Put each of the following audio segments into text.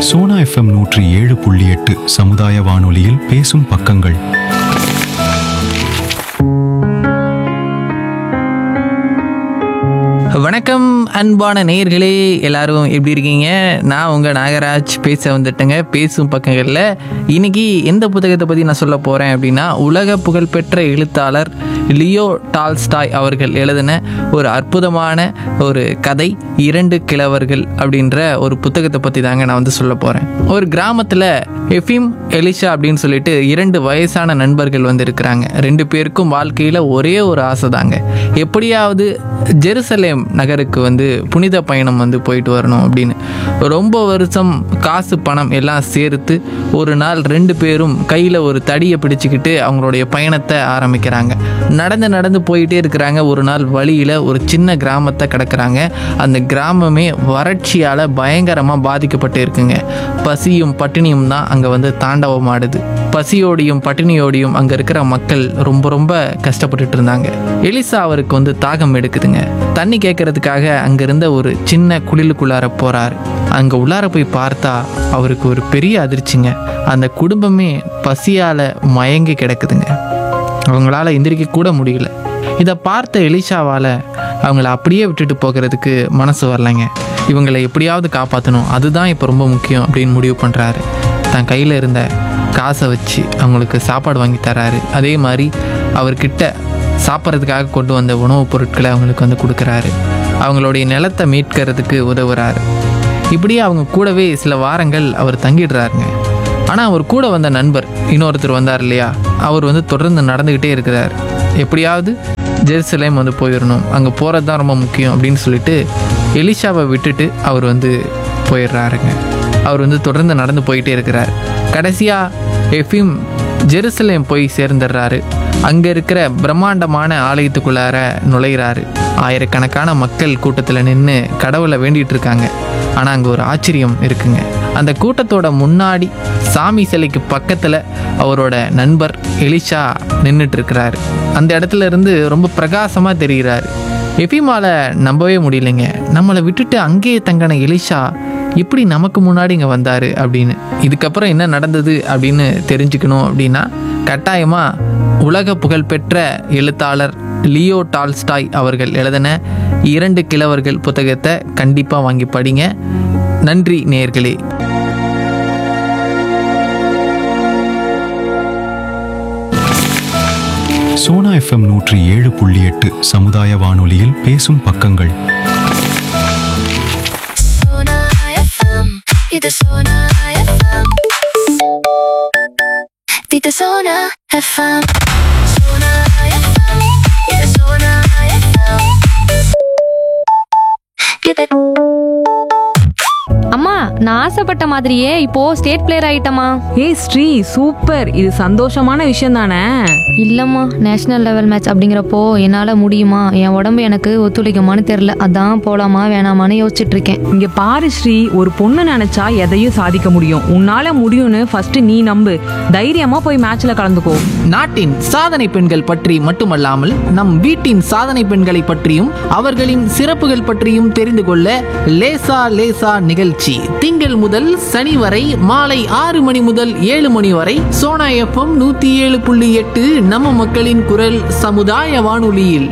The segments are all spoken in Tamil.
சோனா எஃப்எம் நூற்றி ஏழு புள்ளி எட்டு சமுதாய வானொலியில் பேசும் பக்கங்கள் வணக்கம் அன்பான நேயர்களே எல்லாரும் எப்படி இருக்கீங்க நான் உங்கள் நாகராஜ் பேச வந்துட்டேங்க பேசும் பக்கங்களில் இன்னைக்கு எந்த புத்தகத்தை பற்றி நான் சொல்ல போகிறேன் அப்படின்னா உலக புகழ்பெற்ற எழுத்தாளர் லியோ டால்ஸ்டாய் அவர்கள் எழுதின ஒரு அற்புதமான ஒரு கதை இரண்டு கிழவர்கள் அப்படின்ற ஒரு புத்தகத்தை பற்றி தாங்க நான் வந்து சொல்ல போகிறேன் ஒரு கிராமத்தில் எஃபிம் எலிஷா அப்படின்னு சொல்லிட்டு இரண்டு வயசான நண்பர்கள் வந்து இருக்கிறாங்க ரெண்டு பேருக்கும் வாழ்க்கையில் ஒரே ஒரு ஆசை தாங்க எப்படியாவது ஜெருசலேம் நகருக்கு வந்து புனித பயணம் வந்து போயிட்டு வரணும் அப்படின்னு ரொம்ப வருஷம் காசு பணம் எல்லாம் சேர்த்து ஒரு நாள் ரெண்டு பேரும் கையில் ஒரு தடியை பிடிச்சிக்கிட்டு அவங்களுடைய பயணத்தை ஆரம்பிக்கிறாங்க நடந்து நடந்து போயிட்டே இருக்கிறாங்க ஒரு நாள் வழியில் ஒரு சின்ன கிராமத்தை கிடக்குறாங்க அந்த கிராமமே வறட்சியால் பயங்கரமாக பாதிக்கப்பட்டு இருக்குங்க பசியும் பட்டினியும் தான் அங்கே வந்து தாண்டவம் ஆடுது பசியோடையும் பட்டினியோடையும் அங்கே இருக்கிற மக்கள் ரொம்ப ரொம்ப கஷ்டப்பட்டுட்டு இருந்தாங்க எலிசா அவருக்கு வந்து தாகம் எடுக்குதுங்க தண்ணி கேட்கறதுக்காக அங்கே இருந்த ஒரு சின்ன குளிலுக்குள்ளார போகிறார் அங்கே உள்ளார போய் பார்த்தா அவருக்கு ஒரு பெரிய அதிர்ச்சிங்க அந்த குடும்பமே பசியால் மயங்கி கிடக்குதுங்க அவங்களால எந்திரிக்க கூட முடியல இதை பார்த்த எலிஷாவால் அவங்கள அப்படியே விட்டுட்டு போகிறதுக்கு மனசு வரலைங்க இவங்களை எப்படியாவது காப்பாற்றணும் அதுதான் இப்போ ரொம்ப முக்கியம் அப்படின்னு முடிவு பண்ணுறாரு தன் கையில் இருந்த காசை வச்சு அவங்களுக்கு சாப்பாடு வாங்கி தராரு அதே மாதிரி அவர்கிட்ட சாப்பிட்றதுக்காக கொண்டு வந்த உணவுப் பொருட்களை அவங்களுக்கு வந்து கொடுக்குறாரு அவங்களுடைய நிலத்தை மீட்கிறதுக்கு உதவுறாரு இப்படியே அவங்க கூடவே சில வாரங்கள் அவர் தங்கிடுறாருங்க ஆனால் அவர் கூட வந்த நண்பர் இன்னொருத்தர் வந்தார் இல்லையா அவர் வந்து தொடர்ந்து நடந்துக்கிட்டே இருக்கிறார் எப்படியாவது ஜெருசலேம் வந்து போயிடணும் அங்கே போகிறது தான் ரொம்ப முக்கியம் அப்படின்னு சொல்லிட்டு எலிஷாவை விட்டுட்டு அவர் வந்து போயிடுறாருங்க அவர் வந்து தொடர்ந்து நடந்து போயிட்டே இருக்கிறார் கடைசியாக எஃபிம் ஜெருசலேம் போய் சேர்ந்துடுறாரு அங்கே இருக்கிற பிரம்மாண்டமான ஆலயத்துக்குள்ளார நுழையிறாரு ஆயிரக்கணக்கான மக்கள் கூட்டத்தில் நின்று கடவுளை வேண்டிட்டு இருக்காங்க ஆனால் அங்கே ஒரு ஆச்சரியம் இருக்குங்க அந்த கூட்டத்தோட முன்னாடி சாமி சிலைக்கு பக்கத்தில் அவரோட நண்பர் எலிஷா நின்றுட்டு இருக்கிறாரு அந்த இடத்துல இருந்து ரொம்ப பிரகாசமாக தெரிகிறாரு எஃபிமால நம்பவே முடியலைங்க நம்மளை விட்டுட்டு அங்கேயே தங்கின எலிஷா எப்படி நமக்கு முன்னாடி இங்கே வந்தார் அப்படின்னு இதுக்கப்புறம் என்ன நடந்தது அப்படின்னு தெரிஞ்சுக்கணும் அப்படின்னா கட்டாயமாக உலக புகழ்பெற்ற எழுத்தாளர் லியோ டால்ஸ்டாய் அவர்கள் எழுதின இரண்டு கிழவர்கள் புத்தகத்தை கண்டிப்பாக வாங்கி படிங்க நன்றி நேயர்களே சோனா எஃப்எம் நூற்றி ஏழு புள்ளி எட்டு சமுதாய வானொலியில் பேசும் பக்கங்கள் Sona IFM. Dito Sona IFM. Dito Sona FM. Sona IFM. Dito Sona IFM. Dito அம்மா நான் ஆசைப்பட்ட மாதிரியே இப்போ ஸ்டேட் பிளேயர் ஆயிட்டமா ஏய் ஸ்ரீ சூப்பர் இது சந்தோஷமான விஷயம் தானே இல்லம்மா நேஷனல் லெவல் மேட்ச் அப்படிங்கிறப்போ என்னால முடியுமா என் உடம்பு எனக்கு ஒத்துழைக்குமான்னு தெரியல அதான் போலாமா வேணாமான்னு யோசிச்சுட்டு இருக்கேன் இங்க பாரு ஸ்ரீ ஒரு பொண்ணு நினைச்சா எதையும் சாதிக்க முடியும் உன்னால முடியும்னு ஃபர்ஸ்ட் நீ நம்பு தைரியமா போய் மேட்ச்ல கலந்துக்கோ நாட்டின் சாதனை பெண்கள் பற்றி மட்டுமல்லாமல் நம் வீட்டின் சாதனை பெண்களை பற்றியும் அவர்களின் சிறப்புகள் பற்றியும் தெரிந்து கொள்ள லேசா லேசா நிகழ்ச்சி திங்கள் முதல் சனி வரை மாலை ஆறு மணி முதல் ஏழு மணி வரை சோனா எஃப்எம் நூத்தி ஏழு புள்ளி எட்டு நம்ம மக்களின் குரல் சமுதாய வானொலியில்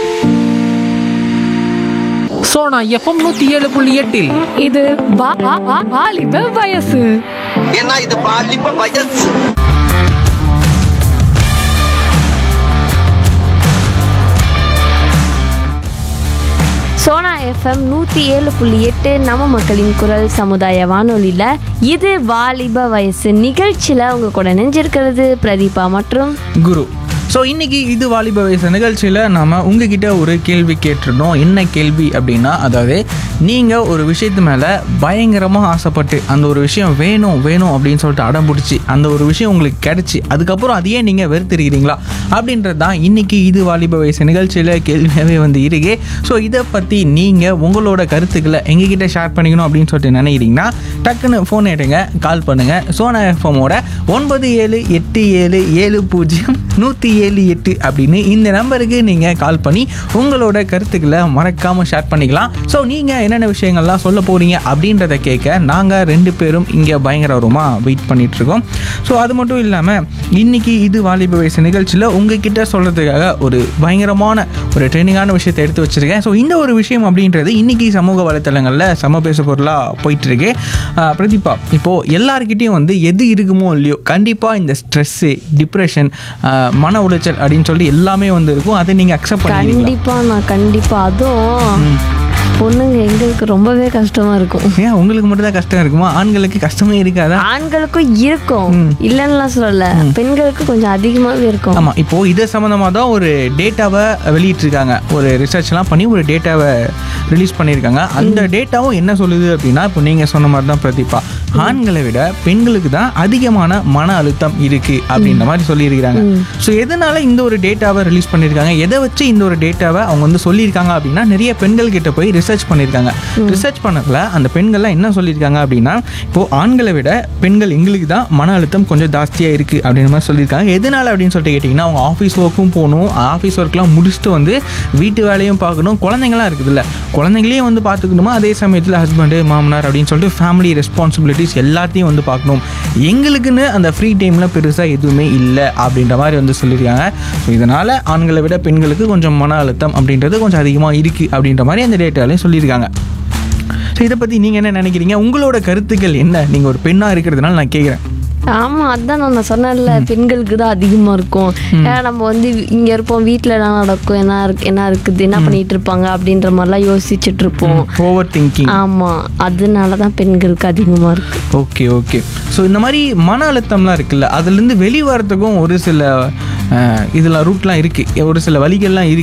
சோனா எஃப்எம் நூத்தி ஏழு புள்ளி எட்டில் இது வாலிப வயசு ஏன்னா இது பாலிப்ப வயசு சோனா எஃப்எம் நூற்றி ஏழு புள்ளி எட்டு நம்ம மக்களின் குரல் சமுதாய வானொலியில் இது வாலிப வயசு நிகழ்ச்சியில் உங்க கூட நெஞ்சிருக்கிறது பிரதீபா மற்றும் குரு ஸோ இன்னைக்கு இது வாலிப வயசு நிகழ்ச்சியில் நாம் உங்ககிட்ட ஒரு கேள்வி கேட்டிருந்தோம் என்ன கேள்வி அப்படின்னா அதாவது நீங்கள் ஒரு விஷயத்து மேலே பயங்கரமாக ஆசைப்பட்டு அந்த ஒரு விஷயம் வேணும் வேணும் அப்படின்னு சொல்லிட்டு அடம் பிடிச்சி அந்த ஒரு விஷயம் உங்களுக்கு கிடைச்சி அதுக்கப்புறம் அதையே நீங்கள் வெறுத்துருக்கிறீங்களா அப்படின்றது தான் இன்னைக்கு இது வாலிப வயசு நிகழ்ச்சியில் கேள்வியாகவே வந்து இருக்கு ஸோ இதை பற்றி நீங்கள் உங்களோட கருத்துக்களை எங்ககிட்ட ஷேர் பண்ணிக்கணும் அப்படின்னு சொல்லிட்டு நினைக்கிறீங்கன்னா டக்குன்னு ஃபோன் எடுங்க கால் பண்ணுங்கள் சோனா எஃப்எம்மோட ஒன்பது ஏழு எட்டு ஏழு ஏழு பூஜ்ஜியம் நூற்றி ஏழு எட்டு அப்படின்னு இந்த நம்பருக்கு நீங்கள் கால் பண்ணி உங்களோட கருத்துக்களை மறக்காமல் ஷேர் பண்ணிக்கலாம் ஸோ நீங்கள் என்னென்ன விஷயங்கள்லாம் சொல்ல போகிறீங்க அப்படின்றத கேட்க நாங்கள் ரெண்டு பேரும் இங்கே பயங்கரமாக வெயிட் பண்ணிகிட்ருக்கோம் ஸோ அது மட்டும் இல்லாமல் இன்னைக்கு இது வாலிப வயசு நிகழ்ச்சியில் உங்ககிட்ட சொல்கிறதுக்காக ஒரு பயங்கரமான ஒரு ட்ரெண்டிங்கான விஷயத்தை எடுத்து வச்சுருக்கேன் ஸோ இந்த ஒரு விஷயம் அப்படின்றது இன்னைக்கு சமூக வலைத்தளங்களில் சம பேச பொருளாக போயிட்டுருக்கு பிரதீபா இப்போது எல்லாருக்கிட்டேயும் வந்து எது இருக்குமோ இல்லையோ கண்டிப்பாக இந்த ஸ்ட்ரெஸ்ஸு டிப்ரெஷன் மன உளைச்சல் அப்படின்னு சொல்லி எல்லாமே வந்து இருக்கும் அதை நீங்கள் அக்செப்ட் பண்ணிக்கலாம் கண்டிப்பா நான் கண்டிப்பா அதுவும் பொண்ணுங்க எங்களுக்கு ரொம்பவே கஷ்டமா இருக்கும் ஏன் உங்களுக்கு மட்டும் தான் கஷ்டம் இருக்குமா ஆண்களுக்கு கஷ்டமே இருக்காதா ஆண்களுக்கும் இருக்கும் இல்லைன்னுலாம் சொல்லல பெண்களுக்கு கொஞ்சம் அதிகமாவே இருக்கும் ஆமாம் இப்போது இது சம்மந்தமாக தான் ஒரு டேட்டாவை வெளியிட்டிருக்காங்க ஒரு ரிசர்ச்லாம் பண்ணி ஒரு டேட்டாவை ரிலீஸ் பண்ணியிருக்காங்க அந்த டேட்டாவும் என்ன சொல்லுது அப்படின்னா இப்போ நீங்கள் சொன்ன மாதிரி தான் பிரதீபா ஆண்களை விட பெண்களுக்கு தான் அதிகமான மன அழுத்தம் இருக்குது அப்படின்ற மாதிரி சொல்லியிருக்கிறாங்க ஸோ எதனால இந்த ஒரு டேட்டாவை ரிலீஸ் பண்ணியிருக்காங்க எதை வச்சு இந்த ஒரு டேட்டாவை அவங்க வந்து சொல்லியிருக்காங்க அப்படின்னா நிறைய பெண்கள் கிட்ட போய் ரிசர்ச் பண்ணியிருக்காங்க ரிசர்ச் பண்ணதுல அந்த பெண்கள்லாம் என்ன சொல்லியிருக்காங்க அப்படின்னா இப்போ ஆண்களை விட பெண்கள் எங்களுக்கு தான் மன அழுத்தம் கொஞ்சம் ஜாஸ்தியாக இருக்குது அப்படின்ற மாதிரி சொல்லியிருக்காங்க எதனால அப்படின்னு சொல்லிட்டு கேட்டிங்கன்னா அவங்க ஆஃபீஸ் ஒர்க்கும் போகணும் ஆஃபீஸ் ஒர்க்லாம் முடிச்சுட்டு வந்து வீட்டு வேலையும் பார்க்கணும் குழந்தைங்களாம் இருக்குதுல்ல குழந்தைங்களையும் வந்து பார்த்துக்கணுமா அதே சமயத்தில் ஹஸ்பண்டு மாமனார் அப்படின்னு சொல்லிட்டு ஃபேமிலி ரெஸ்பான்சிபிலிட்டிஸ் எல்லாத்தையும் வந்து பார்க்கணும் எங்களுக்குன்னு அந்த ஃப்ரீ டைமில் பெருசாக எதுவுமே இல்லை அப்படின்ற மாதிரி வந்து சொல்லியிருக்காங்க ஸோ இதனால் ஆண்களை விட பெண்களுக்கு கொஞ்சம் மன அழுத்தம் அப்படின்றது கொஞ்சம் அதிகமாக இருக்குது அப்படின்ற மாதிரி அந்த டேட்டாலையும் சொல்லியிருக்காங்க ஸோ இதை பற்றி நீங்கள் என்ன நினைக்கிறீங்க உங்களோட கருத்துக்கள் என்ன நீங்கள் ஒரு பெண்ணாக இருக்கிறதுனால நான் கேட்குறேன் ஆமா அதான் நான் சொன்னேன்ல பெண்களுக்கு தான் அதிகமா இருக்கும் ஏன்னா நம்ம வந்து இங்க இருப்போம் வீட்டுல என்ன நடக்கும் என்ன இருக்கு என்ன இருக்குது என்ன பண்ணிட்டு இருப்பாங்க அப்படின்ற மாதிரிலாம் யோசிச்சுட்டு இருப்போம் ஓவர் திங்கிங் ஆமா அதனால தான் பெண்களுக்கு அதிகமா இருக்கு ஓகே ஓகே ஸோ இந்த மாதிரி மன அழுத்தம்லாம் இருக்குல்ல அதுலேருந்து வெளியே வரத்துக்கும் ஒரு சில இதில் ரூட்லாம் இருக்குது ஒரு சில வழிகள்லாம் இருக்குது